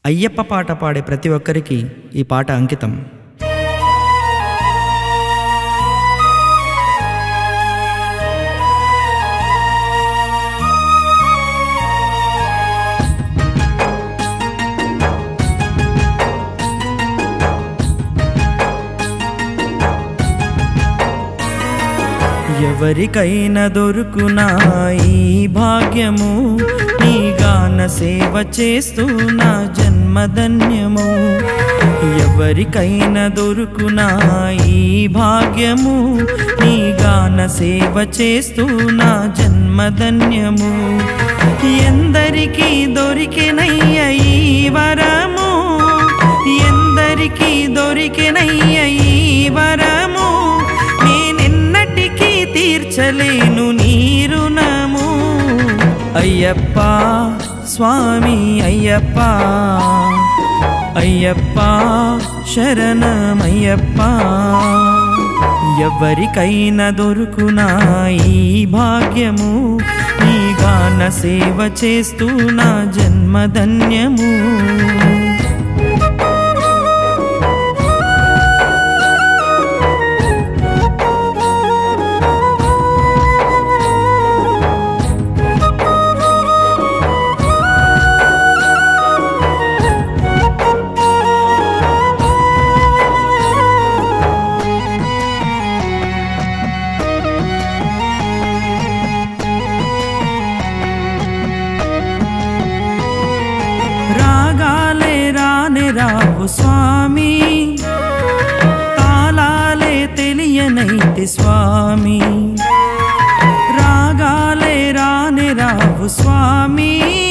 అయ్యప్ప పాట పాడే ప్రతి ఒక్కరికి ఈ పాట అంకితం ఎవరికైనా దొరుకునా ఈ భాగ్యము నీ గాన సేవ చేస్తూ నా జన్మధన్యము ఎవరికైనా దొరుకునా ఈ భాగ్యము నీ గాన సేవ చేస్తూ నా జన్మధన్యము ఎందరికీ దొరికినయ్య ఈ వరము ఎందరికీ దొరికినయ్య ఈ వరము నేనెన్నటికీ తీర్చలేను నీ రుణము అయ్యప్ప స్వామి అయ్యప్ప అయ్యప్ప శరణమయ్యప్ప ఎవరికైనా దొరుకునా ఈ భాగ్యము నీ గాన సేవ చేస్తూ నా జన్మధన్యము రాగాలే రానే రావు స్వామి తాళాలే తెలియనైతే స్వామి రాగాలే రానే రావు స్వామి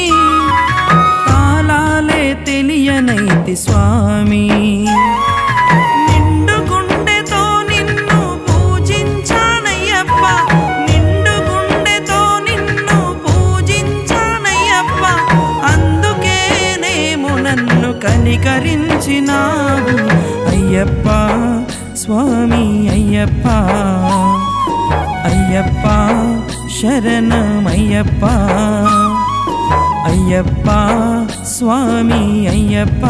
తాళాలే తెలియనైతే స్వామి నిండు గుండెతో నిన్ను పూజించానయ్యప్ప నిండు గుండెతో నిన్ను పూజించానయ్యప్ప అందుకేనేమో నన్ను కనికరించినావు అయ్యప్ప స్వామి అయ్యప్ప అయ్యప్ప శరణమయ్యప్ప అయ్యప్ప స్వామి అయ్యప్ప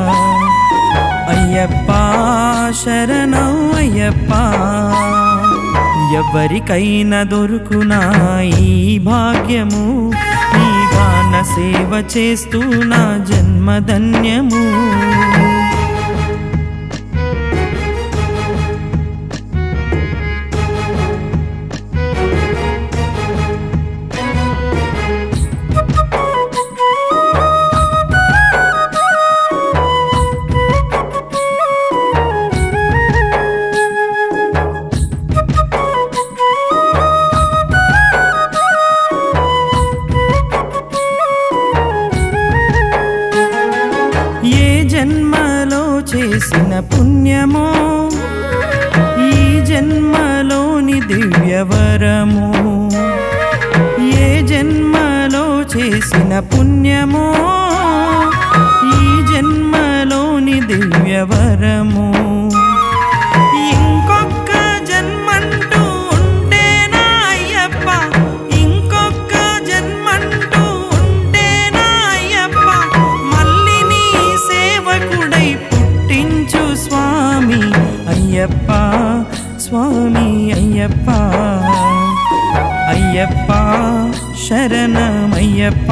అయ్యప్ప శరణం అయ్యప్ప ఎవరికైనా దొరుకునా ఈ భాగ్యము ఈ గాన సేవ చేస్తూ నా జన్మధన్యము ఏ జన్మలో చేసిన పుణ్యమో ఈ జన్మలోని దివ్యవరము ఏ జన్మలో చేసిన పుణ్యమో ఈ జన్మలోని దివ్యవరము ఇంకొక్క జన్మంటూ ఉంటేనా అయ్యప్ప ఇంకొక్క జన్మంటూ ఉంటేనా అయ్యప్ప మళ్ళీ నీ సేవకుడై పుట్టించు స్వామి అయ్యప్ప స్వామి అయ్యప్ప అయ్యప్ప శరణమయ్యప్ప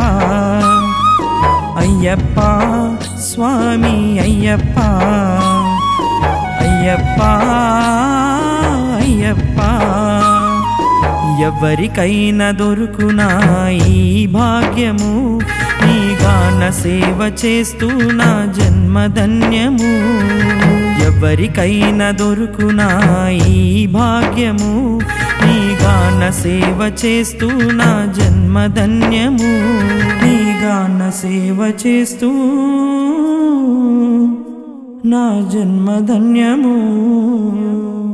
అయ్యప్ప స్వామి అయ్యప్ప అయ్యప్ప అయ్యప్ప ఎవరికైనా దొరుకునా ఈ భాగ్యము ఈ గాన సేవ చేస్తూ నా జన్మధన్యము ఎవరికైనా దొరుకునా ఈ భాగ్యము ఈ గాన సేవ చేస్తూ నా జన్మధన్యము ఈ గాన సేవ చేస్తూ నా జన్మధన్యము